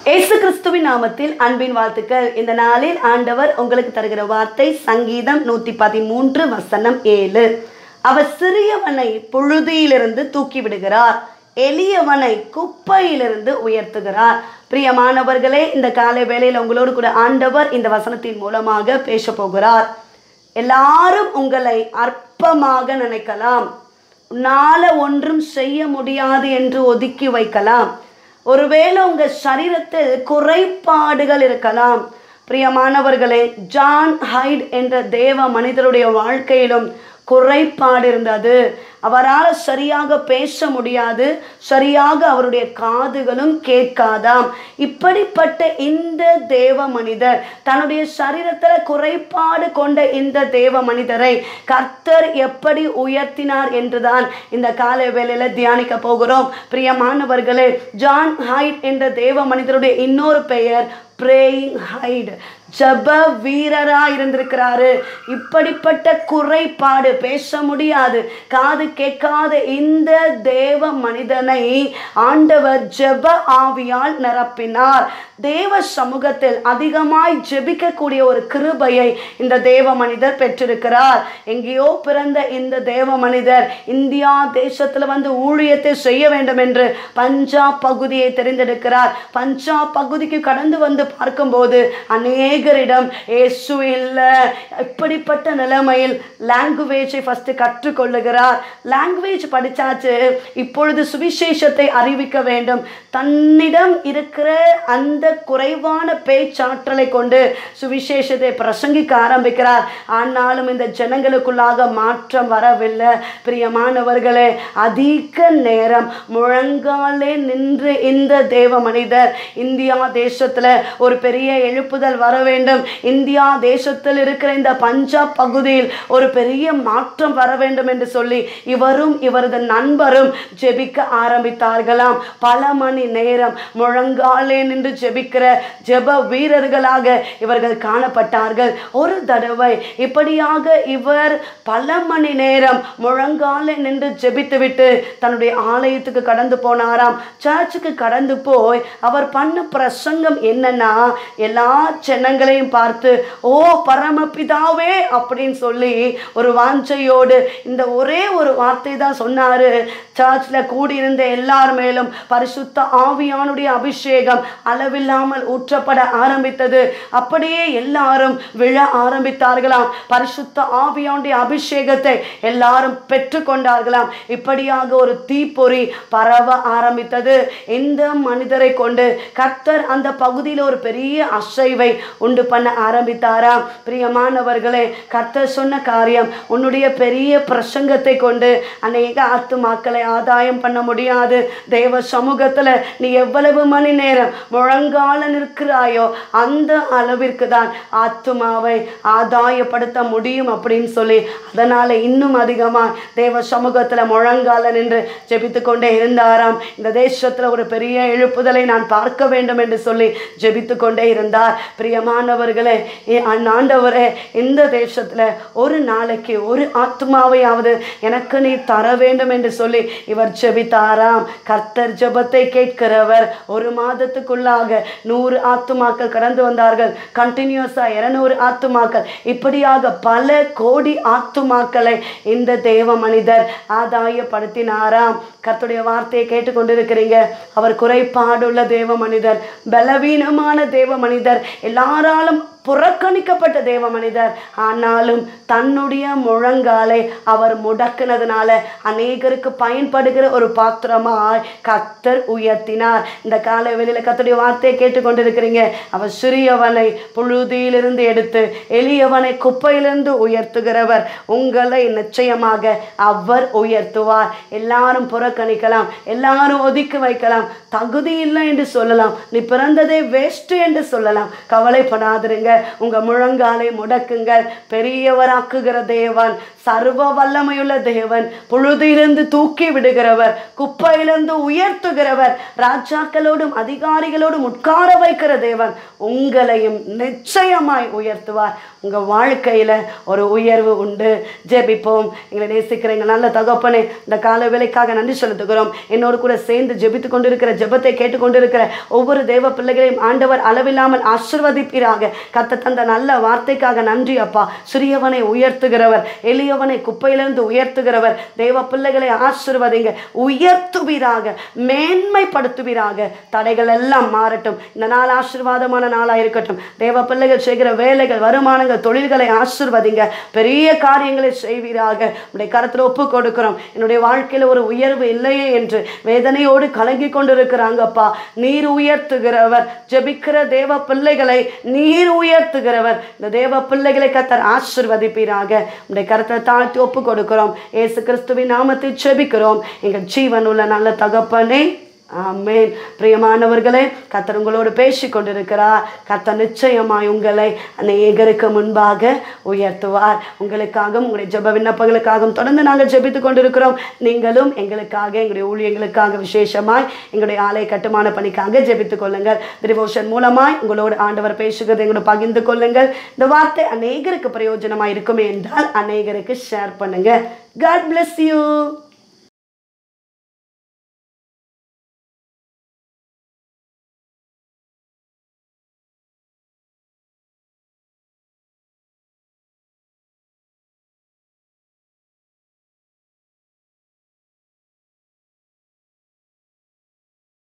இயேசு கிறிஸ்துவின் நாமத்தில் அன்பின் வாழ்த்துக்கள் இந்த நாளில் ஆண்டவர் உங்களுக்கு தருகிற வார்த்தை சங்கீதம் நூற்றி பதிமூன்று வசனம் ஏழு அவர் சிறியவனை புழுதியிலிருந்து தூக்கி விடுகிறார் எளியவனை குப்பையிலிருந்து உயர்த்துகிறார் பிரியமானவர்களே இந்த காலை வேளையில் உங்களோடு கூட ஆண்டவர் இந்த வசனத்தின் மூலமாக பேச போகிறார் எல்லாரும் உங்களை அற்பமாக நினைக்கலாம் உன்னால ஒன்றும் செய்ய முடியாது என்று ஒதுக்கி வைக்கலாம் ஒருவேளை உங்க சரீரத்தில் குறைபாடுகள் இருக்கலாம் பிரியமானவர்களே ஜான் ஹைட் என்ற தேவ மனிதருடைய வாழ்க்கையிலும் குறைபாடு இருந்தது அவரால் சரியாக பேச முடியாது சரியாக அவருடைய காதுகளும் கேட்காதாம் இப்படிப்பட்ட இந்த தேவ மனிதர் தன்னுடைய சரீரத்தில் குறைபாடு கொண்ட இந்த தேவ மனிதரை கர்த்தர் எப்படி உயர்த்தினார் என்றுதான் இந்த காலை வேளையில தியானிக்க போகிறோம் பிரியமானவர்களே ஜான் ஹைட் என்ற தேவ மனிதருடைய இன்னொரு பெயர் பிரேயிங் ஹைட் ஜப வீரரா இருந்திருக்கிறாரு இப்படிப்பட்ட குறைபாடு பேச முடியாது காது கேட்காத இந்த தேவ மனிதனை ஆண்டவர் ஜெப ஆவியால் நிரப்பினார் தேவ சமூகத்தில் அதிகமாய் ஜெபிக்கக்கூடிய ஒரு கிருபையை இந்த தேவ மனிதர் பெற்றிருக்கிறார் எங்கேயோ பிறந்த இந்த தேவ மனிதர் இந்தியா தேசத்தில் வந்து ஊழியத்தை செய்ய வேண்டும் என்று பஞ்சாப் பகுதியை தெரிந்தெடுக்கிறார் பஞ்சாப் பகுதிக்கு கடந்து வந்து பார்க்கும்போது அநேகரிடம் இயேசு இல்லை இப்படிப்பட்ட நிலைமையில் லாங்குவேஜை ஃபஸ்ட்டு கற்றுக்கொள்ளுகிறார் லாங்குவேஜ் படித்தாச்சு இப்பொழுது சுவிசேஷத்தை அறிவிக்க வேண்டும் தன்னிடம் இருக்கிற அந்த குறைவான பேச்சாற்றலை கொண்டு சுவிசேஷத்தை பிரசங்கிக்க ஆரம்பிக்கிறார் ஆனாலும் இந்த ஜனங்களுக்குள்ளாக மாற்றம் வரவில்லை பிரியமானவர்களே அதிக நேரம் முழங்காலே நின்று இந்த தேவ மனிதர் இந்தியா தேசத்தில் ஒரு பெரிய எழுப்புதல் வர வேண்டும் இந்தியா தேசத்தில் இருக்கிற இந்த பஞ்சாப் பகுதியில் ஒரு பெரிய மாற்றம் வர வேண்டும் என்று சொல்லி இவரும் இவரது நண்பரும் ஜெபிக்க ஆரம்பித்தார்களாம் பல மணி நேரம் முழங்காலே நின்று ஜெபிக்கிற ஜெப வீரர்களாக இவர்கள் காணப்பட்டார்கள் ஒரு தடவை இப்படியாக இவர் பல மணி நேரம் முழங்காலே நின்று ஜெபித்துவிட்டு தன்னுடைய ஆலயத்துக்கு கடந்து போனாராம் சர்ச்சுக்கு கடந்து போய் அவர் பண்ண பிரசங்கம் என்னன்னா எல்லா ஜனங்களையும் பார்த்து ஓ பரமபிதாவே அப்படின்னு சொல்லி ஒரு வாஞ்சையோடு இந்த ஒரே ஒரு வார்த்தை தான் சொன்னாரு சர்ச்சில் கூடியிருந்த எல்லார் மேலும் பரிசுத்த ஆவியானுடைய அபிஷேகம் அளவில்லாமல் ஊற்றப்பட ஆரம்பித்தது அப்படியே எல்லாரும் விழ ஆரம்பித்தார்களாம் பரிசுத்த ஆவியானுடைய அபிஷேகத்தை எல்லாரும் பெற்றுக்கொண்டார்களாம் இப்படியாக ஒரு தீப்பொறி பரவ ஆரம்பித்தது இந்த மனிதரை கொண்டு கர்த்தர் அந்த பகுதியில் ஒரு பெரிய அசைவை உண்டு பண்ண ஆரம்பித்தாராம் பிரியமானவர்களே கர்த்தர் சொன்ன காரியம் உன்னுடைய பெரிய பிரசங்கத்தை கொண்டு அநேக ஆத்துமாக்களை ஆதாயம் பண்ண முடியாது தேவ சமூகத்தில் நீ எவ்வளவு மணி நேரம் முழங்கால நிற்கிறாயோ அந்த அளவிற்கு தான் ஆத்துமாவை ஆதாயப்படுத்த முடியும் அப்படின்னு சொல்லி அதனால் இன்னும் அதிகமாக தேவ சமூகத்தில் முழங்கால நின்று ஜெபித்து கொண்டே இருந்தாராம் இந்த தேசத்தில் ஒரு பெரிய எழுப்புதலை நான் பார்க்க வேண்டும் என்று சொல்லி ஜெபித்து கொண்டே இருந்தார் பிரியமானவர்களே ஆண்டவரே இந்த தேசத்தில் ஒரு நாளைக்கு ஒரு ஆத்மாவையாவது எனக்கு நீ தர வேண்டும் என்று சொல்லி இவர் ஜெபித்தாராம் கர்த்தர் ஜெபத்தை கேட்கிறவர் ஒரு மாதத்துக்குள்ளாக நூறு ஆத்துமாக்கள் கடந்து வந்தார்கள் கண்டினியூஸாக இருநூறு ஆத்துமாக்கள் இப்படியாக பல கோடி ஆத்துமாக்களை இந்த தேவ மனிதர் ஆதாயப்படுத்தினாராம் கர்த்துடைய வார்த்தையை கேட்டுக்கொண்டிருக்கிறீங்க அவர் குறைபாடுள்ள தேவ மனிதர் பலவீனமான தேவ மனிதர் எல்லாராலும் புறக்கணிக்கப்பட்ட தேவ மனிதர் ஆனாலும் தன்னுடைய முழங்காலை அவர் முடக்கினதுனால அநேகருக்கு பயன்படுகிற ஒரு பாத்திரமாய் கத்தர் உயர்த்தினார் இந்த காலை வெளியில் கத்தருடைய வார்த்தையை கேட்டுக்கொண்டிருக்கிறீங்க அவர் சிறியவனை புழுதியிலிருந்து எடுத்து எளியவனை குப்பையிலிருந்து உயர்த்துகிறவர் உங்களை நிச்சயமாக அவர் உயர்த்துவார் எல்லாரும் புறக்கணிக்கலாம் எல்லாரும் ஒதுக்கி வைக்கலாம் தகுதி இல்லை என்று சொல்லலாம் நீ பிறந்ததே வேஸ்ட் என்று சொல்லலாம் கவலைப்படாதிருங்க உங்க முழங்காலை முடக்குங்கள் பெரியவராக்குகிற தேவன் சர்வ வல்லமையுள்ள தேவன் புழுதியிலிருந்து தூக்கி விடுகிறவர் குப்பையிலிருந்து உயர்த்துகிறவர் ராஜாக்களோடும் அதிகாரிகளோடும் உட்கார வைக்கிற தேவன் உங்களையும் நிச்சயமாய் உயர்த்துவார் உங்க வாழ்க்கையில ஒரு உயர்வு உண்டு ஜெபிப்போம் எங்களை நேசிக்கிற எங்கள் நல்ல தகப்பனே இந்த கால வேலைக்காக நன்றி செலுத்துகிறோம் என்னோடு கூட சேர்ந்து ஜெபித்து கொண்டிருக்கிற ஜெபத்தை கேட்டுக்கொண்டிருக்கிற ஒவ்வொரு தேவ பிள்ளைகளையும் ஆண்டவர் அளவில்லாமல் ஆசிர்வதிப்பீராக கத்த தந்த நல்ல வார்த்தைக்காக நன்றி அப்பா சிறியவனை உயர்த்துகிறவர் எளியவனை குப்பையிலிருந்து உயர்த்துகிறவர் தேவ பிள்ளைகளை ஆசிர்வதிங்க உயர்த்துவீராக மேன்மைப்படுத்துவீராக தடைகள் எல்லாம் மாறட்டும் இந்த நாள் ஆசீர்வாதமான நாளாக இருக்கட்டும் தேவ பிள்ளைகள் செய்கிற வேலைகள் வருமானங்கள் தொழில்களை ஆசிர்வதிங்க பெரிய காரியங்களை செய்வீராக உடைய கரத்தில் ஒப்பு கொடுக்கிறோம் என்னுடைய வாழ்க்கையில் ஒரு உயர்வு இல்லையே என்று வேதனையோடு கலங்கி கொண்டிருக்கிறாங்கப்பா நீர் உயர்த்துகிறவர் ஜெபிக்கிற தேவ பிள்ளைகளை நீர் உயர்த்துகிறவர் இந்த தேவ பிள்ளைகளை கத்தர் ஆசிர்வதிப்பீராக உடைய கரத்தை தாழ்த்தி ஒப்பு கொடுக்கிறோம் ஏசு கிறிஸ்துவின் நாமத்தில் ஜெபிக்கிறோம் எங்கள் ஜீவன் உள்ள நல்ல தகப்பனே ஆமென் பிரியமானவர்களே கத்தர் உங்களோடு பேசி கொண்டிருக்கிறார் கத்தர் நிச்சயமாய் உங்களை அநேகருக்கு முன்பாக உயர்த்துவார் உங்களுக்காகவும் உங்களுடைய ஜெப விண்ணப்பங்களுக்காகவும் தொடர்ந்து நாங்கள் ஜெபித்து கொண்டிருக்கிறோம் நீங்களும் எங்களுக்காக எங்களுடைய ஊழியங்களுக்காக விசேஷமாய் எங்களுடைய ஆலய கட்டுமான பணிக்காக ஜெபித்துக் கொள்ளுங்கள் டிவோஷன் மூலமாய் உங்களோடு ஆண்டவர் பேசுகிறது எங்களோட பகிர்ந்து கொள்ளுங்கள் இந்த வார்த்தை அநேகருக்கு பிரயோஜனமாக இருக்குமே என்றால் அநேகருக்கு ஷேர் பண்ணுங்க காட் bless you